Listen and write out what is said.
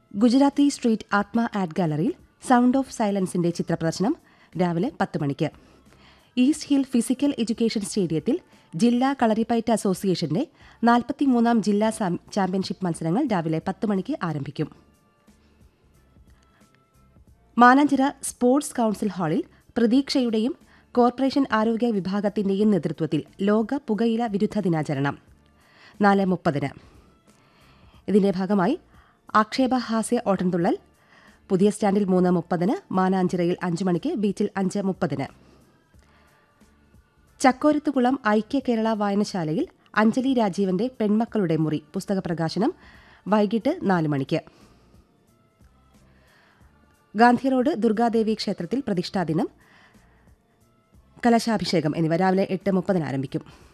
Gujarati street Athma art ഗാലറിയിൽ sound of സൈലൻസിന്റെ ചിത്രപ്രദർശനം രാവിലെ പത്ത് മണിക്ക് ഈസ്റ്റ് ഹിൽ ഫിസിക്കൽ എഡ്യൂക്കേഷൻ സ്റ്റേഡിയത്തിൽ ജില്ലാ കളരിപ്പയറ്റ് അസോസിയേഷന്റെ നാൽപ്പത്തിമൂന്നാം ജില്ലാ സാം- ചാമ്പ്യൻഷിപ്പ് മത്സരങ്ങൾ രാവിലെ പത്ത് മണിക്ക് ആരംഭിക്കും മാനാഞ്ചിറ സ്പോർട്സ് കൌൺസിൽ ഹാളിൽ പ്രതീക്ഷയുടെയും കോർപ്പറേഷൻ ആരോഗ്യ വിഭാഗത്തിന്റെയും നേതൃത്വത്തിൽ ലോക പുകയില വിരുദ്ധ ദിനാചരണം നാല് മുപ്പതിന് ഇതിന്റെ ഭാഗമായി ആക്ഷേപഹാസ്യ ഓട്ടംതുള്ളൽ പുതിയ സ്റ്റാൻഡിൽ മൂന്ന് മുപ്പതിന് മാനാഞ്ചിറയിൽ അഞ്ച് മണിക്ക് ബീച്ചിൽ അഞ്ച് മുപ്പതിന് ചക്കോരത്തുകുളം ഐക്യ കേരള വായനശാലയിൽ അഞ്ജലി രാജീവന്റെ പെൺമക്കളുടെ മുറി പുസ്തക പ്രകാശനം വൈകിട്ട് നാല് മണിക്ക് ഗാന്ധി റോഡ് ദുർഗാദേവി ക്ഷേത്രത്തിൽ പ്രതിഷ്ഠാദിനം കലശാഭിഷേകം എന്നിവ രാവിലെ എട്ട് മുപ്പതിന് ആരംഭിക്കും